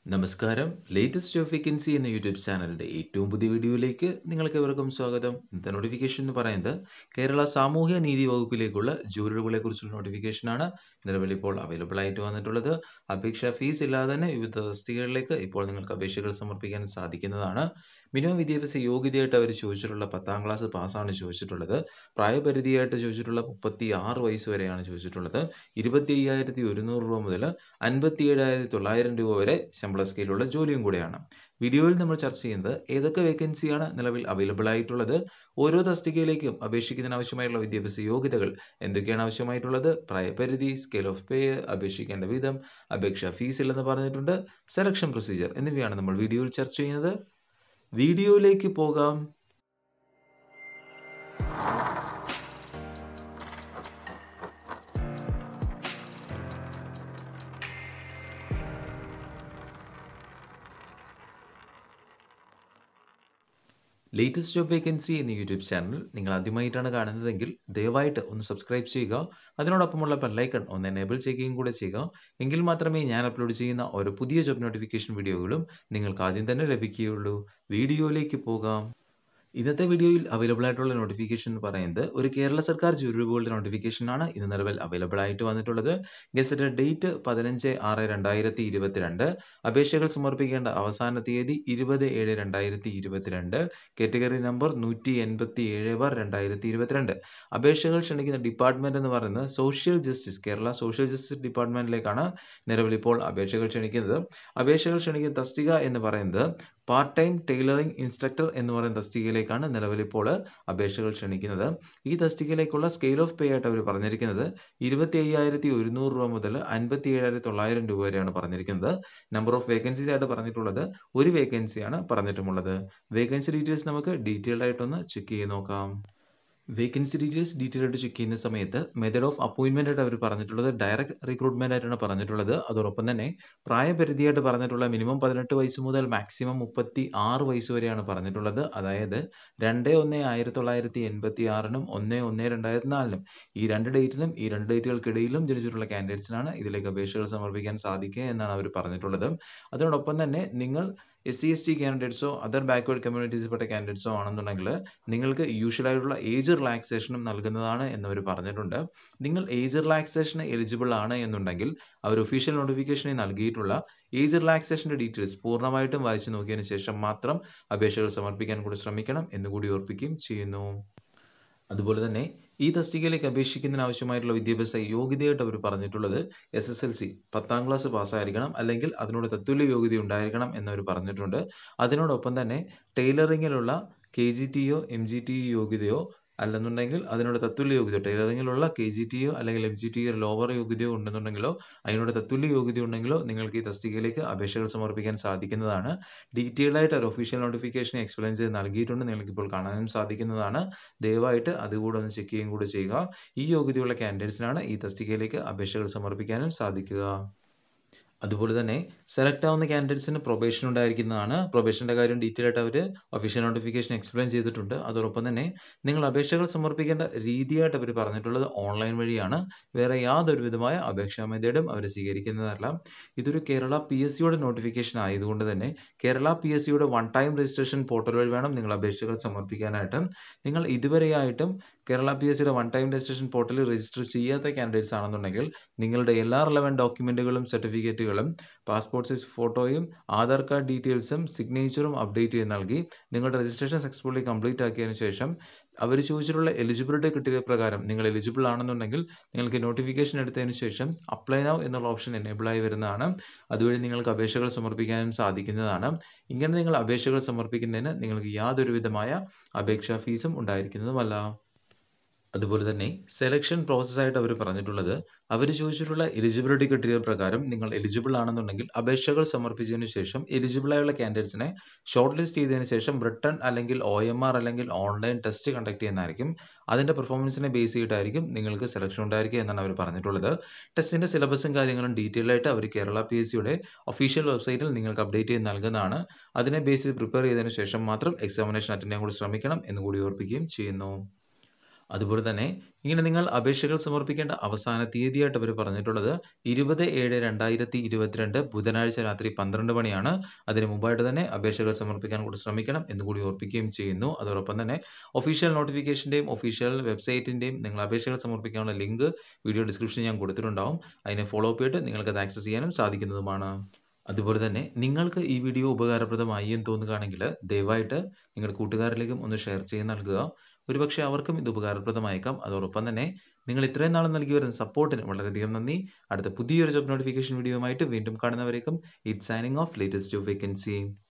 നമസ്കാരം latest job vacancy എന്ന YouTube ചാനലിന്റെ ഏറ്റവും പുതിയ വീഡിയോയിലേക്ക് നിങ്ങൾക്ക് ഏവർക്കും സ്വാഗതം ഇന്നത്തെ നോട്ടിഫിക്കേഷൻ എന്ന് പറയുന്നത് കേരള സാമൂഹ്യ നീതി വകുപ്പിലേക്കുള്ള ജോലികളെ കുറിച്ചുള്ള നോട്ടിഫിക്കേഷൻ ആണ് നിലവിൽ ഇപ്പോൾ അവൈലബിൾ ആയിട്ട് വന്നിട്ടുള്ളത് അപേക്ഷ ഫീസ് ഇല്ലാതെ തന്നെ വിവിധ തസ്തികകളിലേക്ക് ഇപ്പോൾ നിങ്ങൾക്ക് അപേക്ഷകൾ സമർപ്പിക്കാൻ സാധിക്കുന്നതാണ് മിനിമം വിദ്യാഭ്യാസ യോഗ്യതയായിട്ട് അവർ ചോദിച്ചിട്ടുള്ള പത്താം ക്ലാസ് പാസ്സാണ് ചോദിച്ചിട്ടുള്ളത് പ്രായപരിധിയായിട്ട് ചോദിച്ചിട്ടുള്ള മുപ്പത്തി ആറ് വയസ്സ് വരെയാണ് ചോദിച്ചിട്ടുള്ളത് ഇരുപത്തി അയ്യായിരത്തി ഒരുന്നൂറ് രൂപ മുതൽ അൻപത്തി ഏഴായിരത്തി തൊള്ളായിരം രൂപ വരെ ശമ്പള സ്കെയിലുള്ള ജോലിയും കൂടെയാണ് വീഡിയോയിൽ നമ്മൾ ചർച്ച ചെയ്യുന്നത് ഏതൊക്കെ വേക്കൻസിയാണ് നിലവിൽ അവൈലബിൾ ആയിട്ടുള്ളത് ഓരോ തസ്തികയിലേക്കും അപേക്ഷിക്കുന്നതിന് ആവശ്യമായിട്ടുള്ള വിദ്യാഭ്യാസ യോഗ്യതകൾ എന്തൊക്കെയാണ് ആവശ്യമായിട്ടുള്ളത് പ്രായപരിധി സ്കെയിൽ ഓഫ് പേ അപേക്ഷിക്കേണ്ട വിധം അപേക്ഷ ഫീസ് ഇല്ലെന്ന് പറഞ്ഞിട്ടുണ്ട് സെലക്ഷൻ പ്രൊസീജിയർ എന്നിവയാണ് നമ്മൾ വീഡിയോയിൽ ചർച്ച ചെയ്യുന്നത് വീഡിയോയിലേക്ക് പോകാം ലേറ്റസ്റ്റ് ജോബ് വേക്കൻസി എന്ന യൂട്യൂബ് ചാനൽ നിങ്ങൾ ആദ്യമായിട്ടാണ് കാണുന്നതെങ്കിൽ ദയവായിട്ട് ഒന്ന് സബ്സ്ക്രൈബ് ചെയ്യുക അതിനോടൊപ്പമുള്ള ബെല്ലൈക്കൺ ഒന്ന് എനേബിൾ ചെയ്യുകയും കൂടെ ചെയ്യുക എങ്കിൽ മാത്രമേ ഞാൻ അപ്ലോഡ് ചെയ്യുന്ന ഓരോ പുതിയ ജോബ് നോട്ടിഫിക്കേഷൻ വീഡിയോകളും നിങ്ങൾക്ക് ആദ്യം തന്നെ ലഭിക്കുകയുള്ളൂ വീഡിയോയിലേക്ക് പോകാം ഇന്നത്തെ വീഡിയോയിൽ അവൈലബിൾ ആയിട്ടുള്ള നോട്ടിഫിക്കേഷൻ എന്ന് പറയുന്നത് ഒരു കേരള സർക്കാർ ജോലികളുടെ നോട്ടിഫിക്കേഷൻ ആണ് ഇന്ന് നിലവിൽ അവൈലബിൾ ആയിട്ട് വന്നിട്ടുള്ളത് ഗസറ്റ് ഡേറ്റ് പതിനഞ്ച് ആറ് രണ്ടായിരത്തി ഇരുപത്തിരണ്ട് അപേക്ഷകൾ സമർപ്പിക്കേണ്ട അവസാന തീയതി ഇരുപത് ഏഴ് രണ്ടായിരത്തി ഇരുപത്തിരണ്ട് കാറ്റഗറി നമ്പർ നൂറ്റി എൺപത്തി ഏഴ് ബാർ രണ്ടായിരത്തി ഇരുപത്തിരണ്ട് അപേക്ഷകൾ ക്ഷണിക്കുന്ന ഡിപ്പാർട്ട്മെന്റ് എന്ന് പറയുന്നത് social justice Kerala social justice ഡിപ്പാർട്ട്മെന്റിലേക്കാണ് നിലവിൽ ഇപ്പോൾ അപേക്ഷകൾ ക്ഷണിക്കുന്നത് അപേക്ഷകൾ ക്ഷണിക്കുന്ന തസ്തിക എന്ന് പറയുന്നത് പാർട്ട് ടൈം ടൈലറിംഗ് ഇൻസ്ട്രക്ടർ എന്ന് പറയുന്ന തസ്തികയിലേക്കാണ് നിലവിൽ ഇപ്പോൾ അപേക്ഷകൾ ക്ഷണിക്കുന്നത് ഈ തസ്തികയിലേക്കുള്ള സ്കെയിൽ ഓഫ് പേ ആയിട്ട് അവർ പറഞ്ഞിരിക്കുന്നത് ഇരുപത്തി അയ്യായിരത്തി ഒരുന്നൂറ് രൂപ മുതൽ അൻപത്തി ഏഴായിരത്തി തൊള്ളായിരം രൂപ വരെയാണ് പറഞ്ഞിരിക്കുന്നത് നമ്പർ ഓഫ് വേക്കൻസീസ് ആയിട്ട് പറഞ്ഞിട്ടുള്ളത് ഒരു വേക്കൻസിയാണ് പറഞ്ഞിട്ടുമുള്ളത് വേക്കൻസി ഡീറ്റെയിൽസ് നമുക്ക് ഡീറ്റെയിൽഡ് ആയിട്ടൊന്ന് ചെക്ക് ചെയ്ത് നോക്കാം വേക്കൻസി ഡീറ്റെയിൽസ് ഡീറ്റെയിൽ ആയിട്ട് ചെക്ക് ചെയ്യുന്ന സമയത്ത് മെത്തേഡ് ഓഫ് അപ്പോയിന്റ്മെന്റ് ആയിട്ട് അവർ പറഞ്ഞിട്ടുള്ളത് ഡയറക്റ്റ് റിക്രൂട്ട്മെന്റ് ആയിട്ടാണ് പറഞ്ഞിട്ടുള്ളത് അതോടൊപ്പം തന്നെ പ്രായപരിധിയായിട്ട് പറഞ്ഞിട്ടുള്ള മിനിമം പതിനെട്ട് വയസ്സ് മുതൽ മാക്സിമം മുപ്പത്തി ആറ് വയസ്സ് വരെയാണ് പറഞ്ഞിട്ടുള്ളത് അതായത് രണ്ട് ഒന്ന് ആയിരത്തി തൊള്ളായിരത്തി എൺപത്തി ആറിനും ഒന്ന് ഒന്ന് രണ്ടായിരത്തി നാലിനും ഈ രണ്ട് ഡേറ്റിനും ഈ രണ്ട് ഡേറ്റുകൾക്കിടയിലും ജനിച്ചിട്ടുള്ള കാൻഡിഡേറ്റ്സിനാണ് ഇതിലേക്ക് അപേക്ഷകൾ സമർപ്പിക്കാൻ സാധിക്കുക എന്നാണ് അവർ പറഞ്ഞിട്ടുള്ളത് അതിനോടൊപ്പം തന്നെ നിങ്ങൾ എസ് സി എസ് ടി കാൻഡിഡേറ്റ്സോ അതർ ബാക്ക്വേർഡ് കമ്മ്യൂണിറ്റീസിൽപ്പെട്ട കാൻഡിഡേറ്റ്സോ ആണെന്നുണ്ടെങ്കിൽ നിങ്ങൾക്ക് യൂഷ്വൽ ആയിട്ടുള്ള ഏജ് റിലാക്സേഷനും നൽകുന്നതാണ് എന്നവർ പറഞ്ഞിട്ടുണ്ട് നിങ്ങൾ ഏജ് റിലാക്സേഷന് എലിജിബിൾ ആണ് എന്നുണ്ടെങ്കിൽ അവർ ഒഫീഷ്യൽ നോട്ടിഫിക്കേഷനിൽ നൽകിയിട്ടുള്ള ഏജ് റിലാക്സേഷൻ്റെ ഡീറ്റെയിൽസ് പൂർണ്ണമായിട്ടും വായിച്ചു നോക്കിയതിന് ശേഷം മാത്രം അപേക്ഷകൾ സമർപ്പിക്കാൻ കൂടി ശ്രമിക്കണം എന്നുകൂടി ഓർപ്പിക്കുകയും ചെയ്യുന്നു അതുപോലെ തന്നെ ഈ തസ്തികയിലേക്ക് അപേക്ഷിക്കുന്നതിന് ആവശ്യമായിട്ടുള്ള വിദ്യാഭ്യാസ യോഗ്യതയായിട്ട് അവർ പറഞ്ഞിട്ടുള്ളത് എസ് എസ് എൽ സി പത്താം ക്ലാസ് പാസ്സായിരിക്കണം അല്ലെങ്കിൽ അതിനോട് തത്തുല്യ യോഗ്യത ഉണ്ടായിരിക്കണം എന്നവർ പറഞ്ഞിട്ടുണ്ട് അതിനോടൊപ്പം തന്നെ ടൈലറിങ്ങിലുള്ള കെ ജി ടിയോ എം ജി ടി യോഗ്യതയോ അല്ലെന്നുണ്ടെങ്കിൽ അതിനോട് തത്തുല്യ യോഗ്യത ടൈലറിങ്ങിലുള്ള കെ ജി ടിയോ അല്ലെങ്കിൽ എം ജി ടിയോ ലോവർ യോഗ്യതയോ ഉണ്ടെന്നുണ്ടെങ്കിലോ അതിനോട് തത്തുല്യ യോഗ്യത ഉണ്ടെങ്കിലോ നിങ്ങൾക്ക് ഈ തസ്തികയിലേക്ക് അപേക്ഷകൾ സമർപ്പിക്കാൻ സാധിക്കുന്നതാണ് ഡീറ്റെയിൽ ആയിട്ട് ഒരു ഒഫീഷ്യൽ നോട്ടിഫിക്കേഷൻ എക്സ്പ്ലെയിൻ ചെയ്ത് നൽകിയിട്ടുണ്ട് നിങ്ങൾക്ക് ഇപ്പോൾ കാണാനും സാധിക്കുന്നതാണ് ദയവായിട്ട് അതുകൂടെ ഒന്ന് ചെക്ക് ചെയ്യുകയും കൂടെ ചെയ്യുക ഈ യോഗ്യതയുള്ള കാൻഡിഡേറ്റ്സിനാണ് ഈ തസ്തികയിലേക്ക് അപേക്ഷകൾ സമർപ്പിക്കാനും സാധിക്കുക അതുപോലെ തന്നെ സെലക്ട് ആവുന്ന കാൻഡിഡേറ്റ്സിന് പ്രൊബേഷൻ ഉണ്ടായിരിക്കുന്നതാണ് പ്രൊബേഷൻ്റെ കാര്യം ഡീറ്റെയിൽ ആയിട്ട് അവർ ഒഫീഷ്യൽ നോട്ടിഫിക്കേഷൻ എക്സ്പ്ലെയിൻ ചെയ്തിട്ടുണ്ട് അതോടൊപ്പം തന്നെ നിങ്ങൾ അപേക്ഷകൾ സമർപ്പിക്കേണ്ട രീതിയായിട്ട് അവർ പറഞ്ഞിട്ടുള്ളത് ഓൺലൈൻ വഴിയാണ് വേറെ യാതൊരു വിധമായ അപേക്ഷാ മെത്തേഡും അവർ സ്വീകരിക്കുന്നതല്ല ഇതൊരു കേരള പി എസ് സിയുടെ നോട്ടിഫിക്കേഷൻ ആയതുകൊണ്ട് തന്നെ കേരള പി എസ് സിയുടെ വൺ ടൈം രജിസ്ട്രേഷൻ പോർട്ടൽ വഴി വേണം നിങ്ങൾ അപേക്ഷകൾ സമർപ്പിക്കാനായിട്ട് നിങ്ങൾ ഇതുവരെയായിട്ടും കേരള പി എസ് സിയുടെ വൺ ടൈം രജിസ്ട്രേഷൻ പോർട്ടലിൽ രജിസ്റ്റർ ചെയ്യാത്ത കാൻഡിഡേറ്റ്സ് ആണെന്നുണ്ടെങ്കിൽ നിങ്ങളുടെ എല്ലാ റിലവൻറ്റ് ഡോക്യുമെൻറ്റുകളും സർട്ടിഫിക്കറ്റുകളും പാസ്പോർട്ട് സൈസ് ഫോട്ടോയും ആധാർ കാർഡ് ഡീറ്റെയിൽസും സിഗ്നേച്ചറും അപ്ഡേറ്റ് ചെയ്ത് നൽകി നിങ്ങളുടെ രജിസ്ട്രേഷൻ സക്സസ്ഫുള്ളി കംപ്ലീറ്റ് ആക്കിയതിനു ശേഷം അവർ ചോദിച്ചിട്ടുള്ള എലിജിബിലിറ്റി ക്രിറ്റീരിയ പ്രകാരം നിങ്ങൾ എലിജിബിൾ ആണെന്നുണ്ടെങ്കിൽ നിങ്ങൾക്ക് നോട്ടിഫിക്കേഷൻ എടുത്തതിന് ശേഷം അപ്ലൈ നൗ എന്നുള്ള ഓപ്ഷൻ എനേബിൾ ആയി വരുന്നതാണ് അതുവഴി നിങ്ങൾക്ക് അപേക്ഷകൾ സമർപ്പിക്കാനും സാധിക്കുന്നതാണ് ഇങ്ങനെ നിങ്ങൾ അപേക്ഷകൾ സമർപ്പിക്കുന്നതിന് നിങ്ങൾക്ക് യാതൊരു വിധമായ അപേക്ഷാ ഫീസും ഉണ്ടായിരിക്കുന്നതുമല്ല അതുപോലെ തന്നെ സെലക്ഷൻ പ്രോസസ്സായിട്ട് അവർ പറഞ്ഞിട്ടുള്ളത് അവർ ചോദിച്ചിട്ടുള്ള എലിജിബിലിറ്റി ക്രിറ്റീരിയ പ്രകാരം നിങ്ങൾ എലിജിബിൾ ആണെന്നുണ്ടെങ്കിൽ അപേക്ഷകൾ സമർപ്പിച്ചതിന് ശേഷം എലിജിബിൾ ആയുള്ള കാൻഡിഡേറ്റ്സിനെ ഷോർട്ട് ലിസ്റ്റ് ചെയ്തതിന് ശേഷം റിട്ടേൺ അല്ലെങ്കിൽ ഒ എം ആർ അല്ലെങ്കിൽ ഓൺലൈൻ ടെസ്റ്റ് കണ്ടക്ട് ചെയ്യുന്നതായിരിക്കും അതിൻ്റെ പെർഫോമൻസിനെ ബേസ് ചെയ്തിട്ടായിരിക്കും നിങ്ങൾക്ക് സെലക്ഷൻ ഉണ്ടായിരിക്കുക എന്നാണ് അവർ പറഞ്ഞിട്ടുള്ളത് ടെസ്റ്റിൻ്റെ സിലബസും കാര്യങ്ങളും ഡീറ്റെയിൽ ആയിട്ട് അവർ കേരള പി എസ് സിയുടെ ഒഫീഷ്യൽ വെബ്സൈറ്റിൽ നിങ്ങൾക്ക് അപ്ഡേറ്റ് ചെയ്ത് നൽകുന്നതാണ് അതിനെ ബേസ് ചെയ്ത് പ്രിപ്പയർ ചെയ്തതിന് ശേഷം മാത്രം എക്സാമിനേഷൻ അറ്റൻഡ് ചെയ്യാൻ കൂടി ശ്രമിക്കണം എന്ന് കൂടി ഓർപ്പിക്കുകയും ചെയ്യുന്നു അതുപോലെ തന്നെ ഇങ്ങനെ നിങ്ങൾ അപേക്ഷകൾ സമർപ്പിക്കേണ്ട അവസാന തീയതിയായിട്ട് അവർ പറഞ്ഞിട്ടുള്ളത് ഇരുപത് ഏഴ് രണ്ടായിരത്തി ഇരുപത്തിരണ്ട് ബുധനാഴ്ച രാത്രി പന്ത്രണ്ട് മണിയാണ് അതിന് മുമ്പായിട്ട് തന്നെ അപേക്ഷകൾ സമർപ്പിക്കാൻ കൂടി ശ്രമിക്കണം എന്ന് കൂടി ഓർപ്പിക്കുകയും ചെയ്യുന്നു അതോടൊപ്പം തന്നെ ഒഫീഷ്യൽ നോട്ടിഫിക്കേഷൻ്റെയും ഒഫീഷ്യൽ വെബ്സൈറ്റിൻ്റെയും നിങ്ങൾ അപേക്ഷകൾ സമർപ്പിക്കാനുള്ള ലിങ്ക് വീഡിയോ ഡിസ്ക്രിപ്ഷനിൽ ഞാൻ കൊടുത്തിട്ടുണ്ടാവും അതിനെ ഫോളോ അപ്പ് ചെയ്തിട്ട് നിങ്ങൾക്ക് അത് ആക്സസ് ചെയ്യാനും സാധിക്കുന്നതുമാണ് അതുപോലെ തന്നെ നിങ്ങൾക്ക് ഈ വീഡിയോ ഉപകാരപ്രദമായി എന്ന് തോന്നുകയാണെങ്കിൽ ദയവായിട്ട് നിങ്ങളുടെ കൂട്ടുകാരിലേക്കും ഒന്ന് ഷെയർ ചെയ്ത് നൽകുക ഒരുപക്ഷെ അവർക്കും ഇത് ഉപകാരപ്രദമായേക്കാം അതോടൊപ്പം തന്നെ നിങ്ങൾ ഇത്രയും നാളും നൽകി വരുന്ന സപ്പോർട്ടിന് വളരെയധികം നന്ദി അടുത്ത പുതിയൊരു ജോബ് നോട്ടിഫിക്കേഷൻ വീഡിയോയുമായിട്ട് വീണ്ടും കാണുന്നവരേക്കും it signing off latest job vacancy